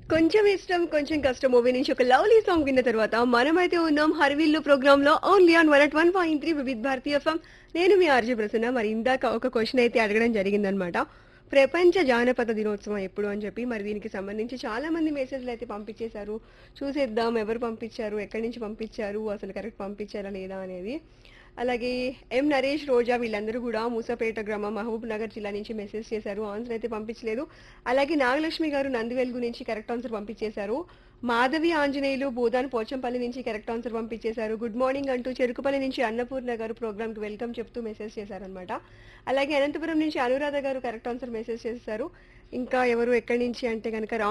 కొంచెం ఇష్టం కొంచెం కష్టం మూవీ నుంచి ఒక లవ్లీ సాంగ్ విన్న తర్వాత మనమైతే ఉన్నాం హర్విల్లు ప్రోగ్రామ్ లో only on one at one point three Vividh Bharati FM నేను మీ ఆర్జే ప్రసన్న మరి ఇందాక ఒక క్వశ్చన్ అయితే అడగడం జరిగిందనమాట ప్రపంచ జానపద దినోత్సవం ఎప్పుడు అని చెప్పి మరి దీనికి సంబంధించి చాలా మంది మెసేజ్లు అయితే పంపించేశారు చూసేద్దాం ఎవరు పంపించారు ఎక్కడి నుంచి పంపించారు అసలు కరెక్ట్ పంపించారా లేదా అనేది అలాగే ఎం నరేష్ రోజా వీళ్ళందరూ కూడా మూసపేట గ్రామం మహబూబ్ నగర్ జిల్లా నుంచి మెసేజ్ చేశారు ఆన్సర్ అయితే పంపించలేదు అలాగే నాగలక్ష్మి గారు నందివెలుగు నుంచి కరెక్ట్ ఆన్సర్ పంపించేశారు మాధవి ఆంజనేయులు బోధాన్ పోచంపల్లి నుంచి కరెక్ట్ ఆన్సర్ పంపించేశారు గుడ్ మార్నింగ్ అంటూ చెరుకుపల్లి నుంచి అన్నపూర్ణ గారు ప్రోగ్రామ్ కి వెల్కమ్ చెప్తూ మెసేజ్ చేశారనమాట అలాగే అనంతపురం నుంచి అనురాధ గారు కరెక్ట్ ఆన్సర్ మెసేజ్ చేశారు ఇంకా ఎవరు ఎక్కడి నుంచి అంటే కనుక